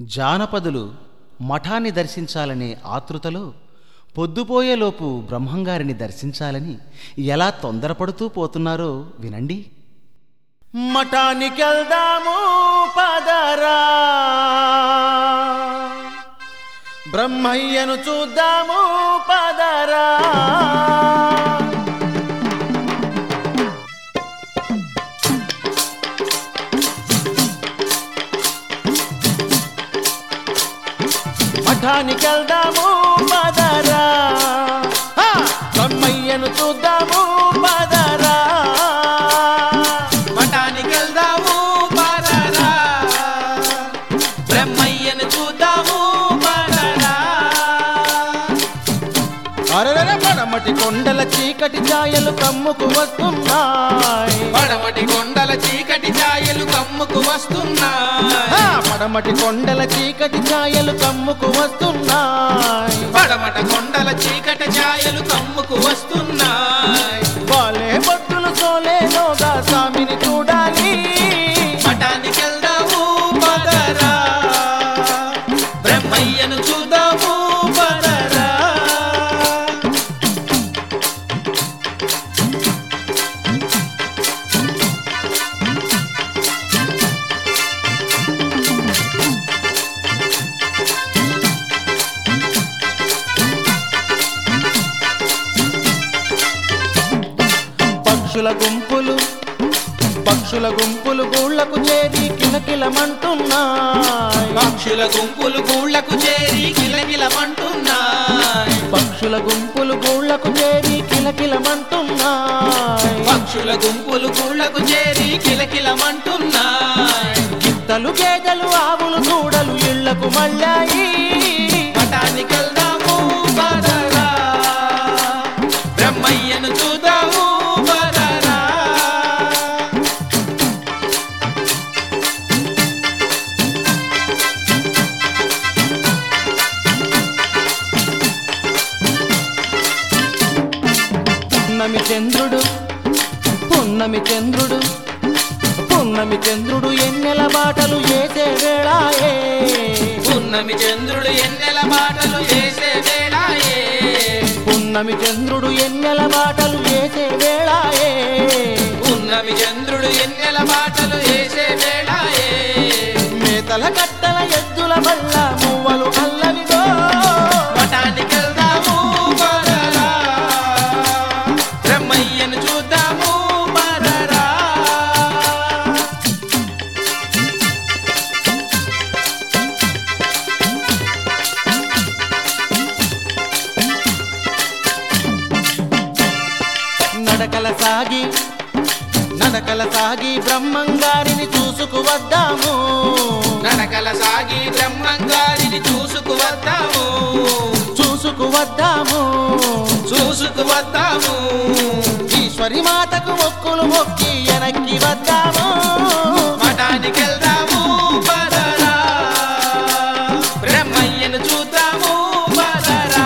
జానపదులు మఠాన్ని దర్శించాలనే ఆతృతలో పొద్దుపోయేలోపు బ్రహ్మంగారిని దర్శించాలని ఎలా తొందరపడుతూ పోతున్నారో వినండి మఠానికెళ్దాము పదరా బ్రహ్మయ్యను చూద్దాము పదరా మఠానికెళ్దాము పదరా హా! బ్రహ్మయ్యను చూద్దాము పదరా మఠానికెళ్దాము పదరా బ్రహ్మయ్యను చూద్దాము పదరా అరరర పడమటి కొండల చీకటి ఛాయలు కమ్ముకు వస్తున్నాయి పడమటి కొండల చీకటి ఛాయలు కమ్ముకు వస్తున్నాయి హా! పడమటి కొండల చీకటి ఛాయలు కమ్ముకు వస్తున్నాయి పడమట కొండల చీకటి ఛాయలు కమ్ముకు వస్తున్నాయి బాలే బొట్టులు సోలేలోగా స్వామిని చూడాలి మఠానికెళ్దాము పదరా బ్రహ్మయ్యను చూద్దాము పదరా పక్షుల గుంపులు పక్షుల గుంపులు గూళ్ళకు చేరి కిలకిలమంటున్నాయి పక్షుల గుంపులు గూళ్ళకు చేరి కిలకిలమంటున్నాయి పక్షుల గుంపులు గూళ్ళకు చేరి కిలకిలమంటున్నాయి పక్షుల గుంపులు గూళ్ళకు చేరి కిలకిలమంటున్నాయి గిత్తలు గేదెలు ఆవులు దూడలు ఇళ్లకు మళ్ళాయి మఠానికెళ్దాము పదరా బ్రహ్మయ్యను చూద్దాము పదరా పున్నమి చంద్రుడు పున్నమి చంద్రుడు పున్నమి చంద్రుడు ఎన్నెల బాటలు వేసే వేళాయే పున్నమి చంద్రుడు ఎన్నెల మాటలు చేసే వేళాయే పున్నమి చంద్రుడు ఎన్నెల బాటలు వేసే వేళాయే పున్నమి చంద్రుడు ఎన్నెల మాటలు చేసే వేళాయే మేతల కట్టల ఎద్దుల వల్ల మువ్వలు అల్లవిగో మఠానికెళ్దాము పదరా బ్రహ్మయ్యను చూద్దాము పదరా నడకల సాగి నడకల సాగి బ్రహ్మంగారిని చూసుకు వద్దాము నడకల సాగి బ్రహ్మంగారిని చూసుకు వద్దాము చూసుకు వద్దాము చూసుకు వద్దాము ఈశ్వరి మాతకు మొక్కులు మొక్కి వెనక్కి వద్దాము మఠానికెళ్దాము పదరా బ్రహ్మయ్యను చూద్దాము పదరా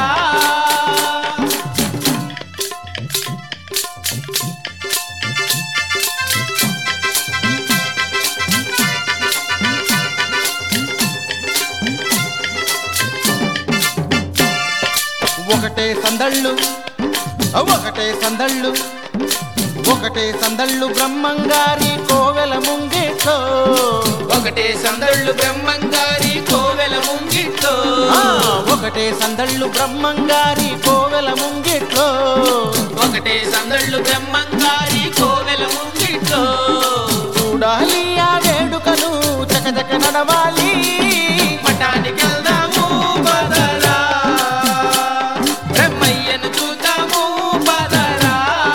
ఒకటే సందళ్ళు ఒకటే సందళ్ళు ఒకటే సందళ్ళు బ్రహ్మంగారి కోవెల ముంగిట్లో ఒకటే సందళ్ళు బ్రహ్మంగారి కోవెల ముంగిట్లో ఆ, ఒకటే సందళ్ళు బ్రహ్మంగారి కోవెల ముంగిట్లో ఒకటే సందళ్ళు బ్రహ్మంగారి కోవెల ముంగిట్లో చూడాలి ఆ వేడుకను చకచక నడవాలి మఠానికెళ్దాము పదరా బ్రహ్మయ్యను చూద్దాము పదరా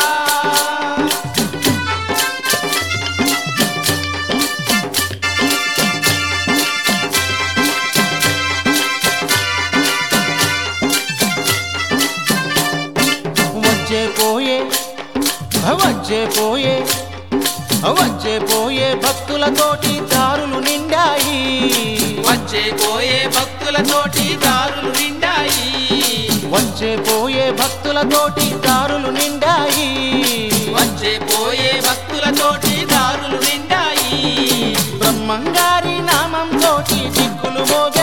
వచ్చే పోయే వచ్చే పోయే వచ్చే పోయే భక్తులతోటి దారులు నిండాయి వచ్చే పోయే భక్తులతోటి దారులు నిండాయి వచ్చే పోయే భక్తులతోటి దారులు నిండాయి వచ్చే పోయే భక్తులతోటి దారులు నిండాయి బ్రహ్మంగారి నామం తోటి దిక్కులు మోగే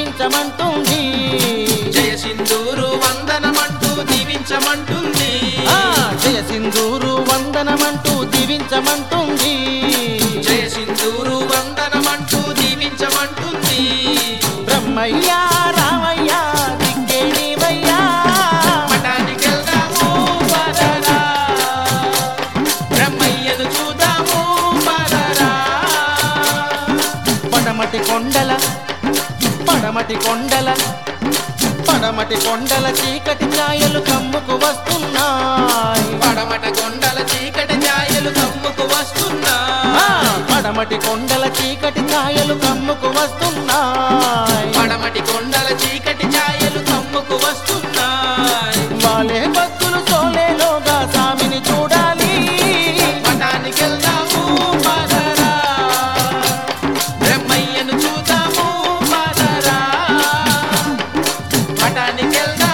దీవించమంటుంది జయ సింధూరు వందనమంటూ దీవించమంటుంది ఆ, జయ సింధూరు వందనమంటూ దీవించమంటుంది జయ సింధూరు వందనమంటూ దీవించమంటుంది బ్రహ్మయ్యా రామయ్యా దిక్కే నీవయ్యా మఠానికెళ్దాము పదరా బ్రహ్మయ్యను చూద్దాము పదరా పడమటి కొండల పడమటి కొండల పడమటి కొండల చీకటి ఛాయలు కమ్ముకు వస్తున్నాయి పడమట కొండల చీకటి ఛాయలు కమ్ముకు వస్తున్నా ఆ, పడమటి కొండల చీకటి ఛాయలు కమ్ముకు వస్తున్నాయి పడమటి కొండల చీకటి ఛాయలు కమ్ముకు వస్తున్నాయి వాళ్ళే భక్తులు సోలేలోగా స్వామిని చూడాలి మఠానికెళ్దాము పదరా బ్రహ్మయ్యను చూద్దాము పదరా మఠానికెళ్దాము